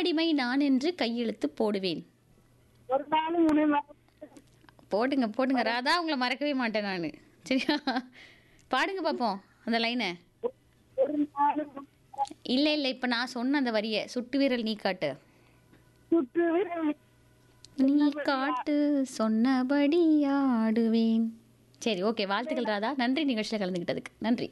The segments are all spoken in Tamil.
அடிமை நான் என்று கையெழுத்து போடுவேன் ஒரு நாள் உன்னை மறக்க- போடுங்க போடுங்க ராதா உங்களை மறக்கவே மாட்டேன் நான் சரியா பாடுங்க பார்ப்போம் அந்த லைனை ஒரு நாள் இல்லை இல்லை இப்போ நான் சொன்ன அந்த வரியை சுட்டு வீரல் நீ காட்டு சுற்று விரல் நீ காட்டு சொன்னபடி ஆடுவேன் சரி ஓகே வாழ்த்துக்கள் ராதா நன்றி நிகழ்ச்சியில் கலந்துக்கிட்டதுக்கு நன்றி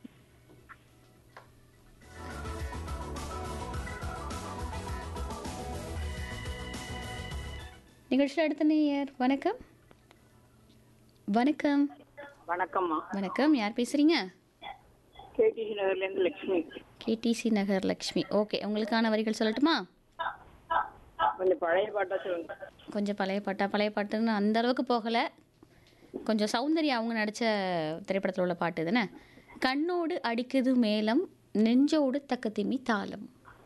நிகழ்ச்சியில் அடுத்த நேயர் வணக்கம் வணக்கம் வணக்கம்மா வணக்கம் யார் பேசுறீங்க கேடிசி நகர்ல இருந்து லட்சுமி கேடிசி நகர் லக்ஷ்மி ஓகே உங்களுக்கான வரிகள் சொல்லட்டுமா கொஞ்சம் பழைய பாட்டா சொல்லுங்க கொஞ்சம் பழைய பாட்டா பழைய பாட்டுன்னு அந்த அளவுக்கு போகலை கொஞ்சம் சௌந்தர்யா அவங்க நடித்த திரைப்படத்தில் உள்ள பாட்டு தானே கண்ணோடு அடிக்குது மேளம் நெஞ்சோடு தக்கத்திமி தாளம்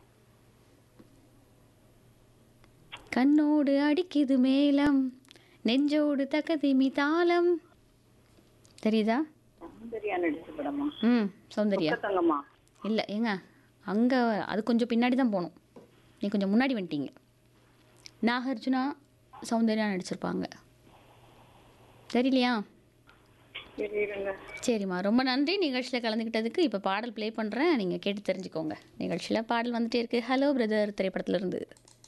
கண்ணோடு அடிக்குது மேளம் நெஞ்சோடு தக்கத்திமி தாளம் தெரியுதா சௌந்தர்யா நடிச்ச படமா ம் சௌந்தர்யா தங்கம்மா இல்லை ஏங்க அங்கே அது கொஞ்சம் பின்னாடி தான் போகணும் நீ கொஞ்சம் முன்னாடி வந்துட்டீங்க நாகார்ஜுனா சௌந்தர்யா நடிச்சிருப்பாங்க தெரியலையா சரிங்க சரிம்மா ரொம்ப நன்றி நிகழ்ச்சியில் கலந்துக்கிட்டதுக்கு இப்போ பாடல் ப்ளே பண்ணுறேன் நீங்கள் கேட்டு தெரிஞ்சுக்கோங்க நிகழ்ச்சியில் பாடல் வந்துட்டே இருக்கு ஹலோ பிரதர் திரைப்படத்துல இருந்து